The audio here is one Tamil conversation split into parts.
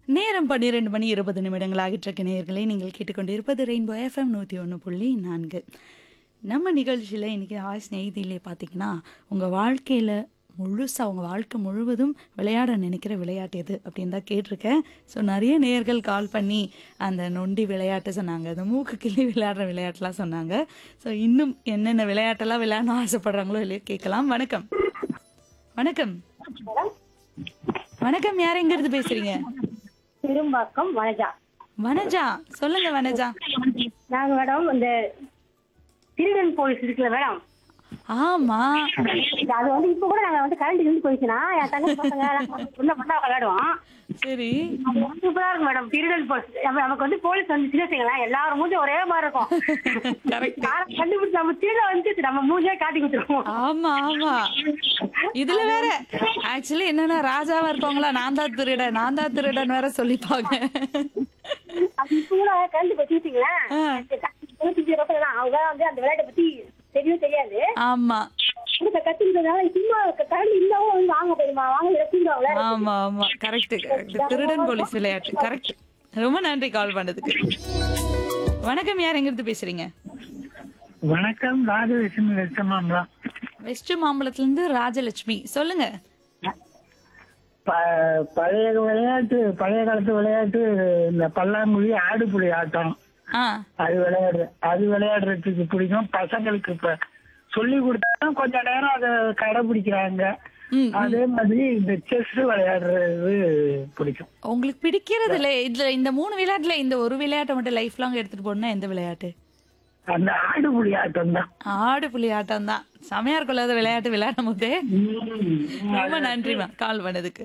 நேரம் பன்னிரெண்டு மணி இருபது நிமிடங்கள் ஆகிட்டிருக்க நேயர்களை நீங்கள் கேட்டுக்கொண்டிருப்பது ரெயின்போ எஃப்எம் நூற்றி ஒன்று புள்ளி நான்கு நம்ம நிகழ்ச்சியில் இன்றைக்கி ஆய் ஸ்நேகிதியிலே பார்த்தீங்கன்னா உங்கள் வாழ்க்கையில் முழுசாக உங்கள் வாழ்க்கை முழுவதும் விளையாட நினைக்கிற விளையாட்டு எது அப்படின்னு தான் கேட்டிருக்கேன் ஸோ நிறைய நேயர்கள் கால் பண்ணி அந்த நொண்டி விளையாட்டு சொன்னாங்க அந்த மூக்கு கிள்ளி விளையாடுற விளையாட்டுலாம் சொன்னாங்க ஸோ இன்னும் என்னென்ன விளையாட்டெல்லாம் விளையாடணும் ஆசைப்படுறாங்களோ இல்லையோ கேட்கலாம் வணக்கம் வணக்கம் வணக்கம் யார் எங்கேருந்து பேசுகிறீங்க திரும்பாக்கம் வனஜா வனஜா சொல்லுங்க வனஜா நாங்க மேடம் இந்த திருடன் போலீஸ் இருக்குல்ல மேடம் ஆமா இது அது வந்து இப்ப கூட நாங்க வந்து கரண்ட் இருந்து போயிடுச்சுன்னா என் தங்கச்சி பசங்க நாங்க உள்ள பண்ணா விளையாடுவோம் சரி அது வந்து சூப்பரா இருக்கும் மேடம் திருடன் போலீஸ் நம்ம நமக்கு வந்து போலீஸ் வந்து சின்ன செய்யலாம் எல்லாரும் மூஞ்சும் ஒரே மாதிரி இருக்கும் Correct. யாரை கண்டுபிடிச்சு நம்ம திருட வந்து நம்ம மூஞ்சே காட்டி கொடுத்துருவோம் ஆமா ஆமா இதுல வேற ஆக்சுவலி என்னன்னா ராஜாவா இருக்கவங்களா நான் தான் திருடன் நான் தான் திருடன் வேற சொல்லிப்பாங்க அது இப்ப கூட கரண்ட் பத்தி வச்சுங்களேன் ஆ. அவங்க வந்து அந்த விளையாட்டை பத்தி தெரியவே தெரியாது ஆமா கத்துக்கிறதுனால சும்மா கரண்ட் இல்லாம வந்து வாங்க போயிருமா வாங்க எடுத்துருவாங்களே ஆமா ஆமா கரெக்ட் கரெக்ட் திருடன் போலீஸ் விளையாட்டு கரெக்ட் ரொம்ப நன்றி கால் பண்ணதுக்கு வணக்கம் யார் எங்கிருந்து பேசுறீங்க வணக்கம் ராஜலட்சுமி லட்சமாம்லா வெஸ்ட் மாம்பலத்துல இருந்து ராஜலட்சுமி சொல்லுங்க ப- பழைய விளையாட்டு பழைய காலத்து விளையாட்டு இந்த பல்லாங்குழி ஆடுபுலி ஆட்டம் ஆ அது விளையாடுற அது விளையாடுறதுக்கு பிடிக்கும் பசங்களுக்கு இப்ப சொல்லி கொடுத்தா கொஞ்ச நேரம் அதை கடைபிடிக்கிறாங்க ம் அதே மாதிரி இந்த செஸ் விளையாடுறது பிடிக்கும் உங்களுக்கு பிடிக்கிறது இல்ல இதுல இந்த மூணு விளையாட்டுல இந்த ஒரு விளையாட்டை மட்டும் லைஃப் லாங் எடுத்துட்டு போனா எந்த விளையாட்டு அந்த ஆடுபுலி ஆட்டம் தான் ஆடு புலி ஆட்டம் தான் செமையா இருக்கும்ல அது விளையாட்டு விளையாடும் போதே ரொம்ப நன்றிமா கால் பண்ணதுக்கு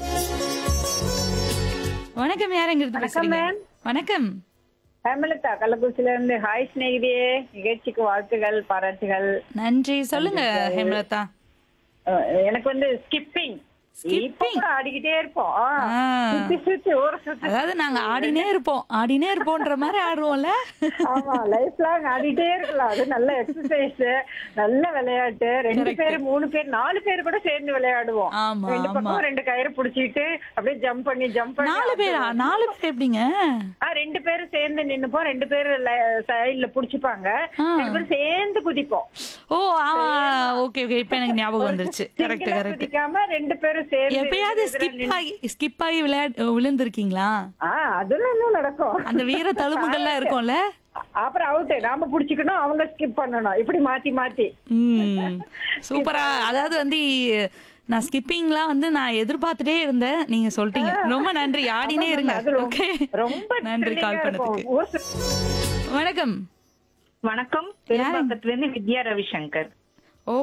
வணக்கம் யார் எங்க இருந்து பேசுறீங்க வணக்கம் ஹேமலதா கள்ளக்குறிச்சியில இருந்து ஹாய் ஸ்நேகிதியே நிகழ்ச்சிக்கு வாழ்த்துகள் பாராட்டுகள் நன்றி சொல்லுங்க ஹேமலதா அஹ் எனக்கு வந்து ஸ்கிப்பிங் இப்ப கூட ஆடிக்கிட்டே இருப்போம் ஆ. சுத்தி சுத்தி ஊர சுத்தி அதாவது நாங்க ஆடினே இருப்போம் ஆடினே இருப்போம்ன்ற மாதிரி ஆடுவோம்ல ஆமா லைஃப் லாங் ஆடிட்டே இருக்கலாம் அது நல்ல எக்ஸசைஸ் நல்ல விளையாட்டு ரெண்டு பேர் மூணு பேர் நாலு பேர் கூட சேர்ந்து விளையாடுவோம் ஆமா, ரெண்டு ஆமா. பக்கம் ரெண்டு கயிறு புடிச்சிட்டு அப்படியே ஜம்ப் பண்ணி ஜம்ப் பண்ணி நாலு பேரா நாலு பேர் எப்படிங்க ஆ, ரெண்டு பேரும் சேர்ந்து நின்னுப்போம் ரெண்டு பேரும் சைடுல புடிச்சுப்பாங்க ஆ. ரெண்டு பேரும் சேர்ந்து குதிப்போம் ஓ ஆ ஓகே ஓகே இப்ப எனக்கு ஞாபகம் வந்துருச்சு கரெக்ட் சிங்கிளா கரெக்ட் குதிக்காம ரெண்டு பேரும் சேர்ந்து எப்பயாவது ஸ்கிப் ஆகி ஸ்கிப் ஆகி விளையாட் விழுந்திருக்கீங்களா ஆ அதெல்லாம் இன்னும் நடக்கும் அந்த வீர தழும்புகள்லாம் இருக்கும்ல அப்புறம் அவுட் நாம புடிச்சுக்கணும் அவங்க ஸ்கிப் பண்ணணும் இப்படி மாத்தி மாத்தி ம் சூப்பரா அதாவது வந்து நான் ஸ்கிப்பிங்லாம் வந்து நான் எதிர்பார்த்துட்டே இருந்தேன் நீங்க சொல்லிட்டீங்க ரொம்ப நன்றி ஆடினே இருங்க அது ரொம்ப- ஓகே ரொம்ப நன்றி கால் thrilling-ஆ இருக்கும். பண்ணதுக்கு ஊர் சுத்த- வணக்கம் வணக்கம் பெரும்பாக்கத்துல இருந்து வித்யா ரவிசங்கர்